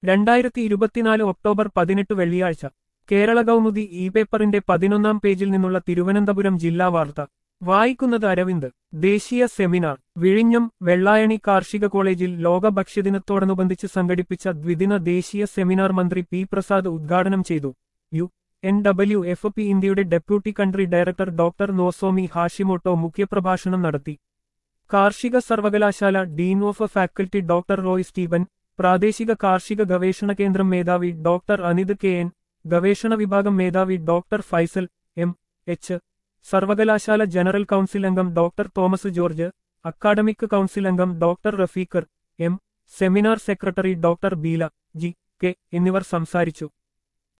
രണ്ടായിരത്തി ഇരുപത്തിനാല് ഒക്ടോബർ പതിനെട്ട് വെള്ളിയാഴ്ച കേരള കൗമുദി ഇ പേപ്പറിന്റെ പതിനൊന്നാം പേജിൽ നിന്നുള്ള തിരുവനന്തപുരം ജില്ലാ വാർത്ത വായിക്കുന്നത് അരവിന്ദ് ദേശീയ സെമിനാർ വിഴിഞ്ഞം വെള്ളായണി കാർഷിക കോളേജിൽ ലോക ഭക്ഷ്യദിനത്തോടനുബന്ധിച്ച് സംഘടിപ്പിച്ച ദ്വിദിന ദേശീയ സെമിനാർ മന്ത്രി പി പ്രസാദ് ഉദ്ഘാടനം ചെയ്തു U N W F P ഇന്ത്യയുടെ deputy country director doctor Nozomi Hashimoto മുഖ്യപ്രഭാഷണം നടത്തി കാർഷിക സർവകലാശാല dean of faculty doctor Roy Steven പ്രാദേശിക കാർഷിക ഗവേഷണ കേന്ദ്രം മേധാവി ഡോക്ടർ അനിത് കെ എൻ ഗവേഷണ വിഭാഗം മേധാവി ഡോക്ടർ ഫൈസൽ എം എച്ച് സർവകലാശാല ജനറൽ കൗൺസിൽ അംഗം doctor Thomas George academic council അംഗം doctor Rafeekhar M seminar secretary doctor Beela G K എന്നിവർ സംസാരിച്ചു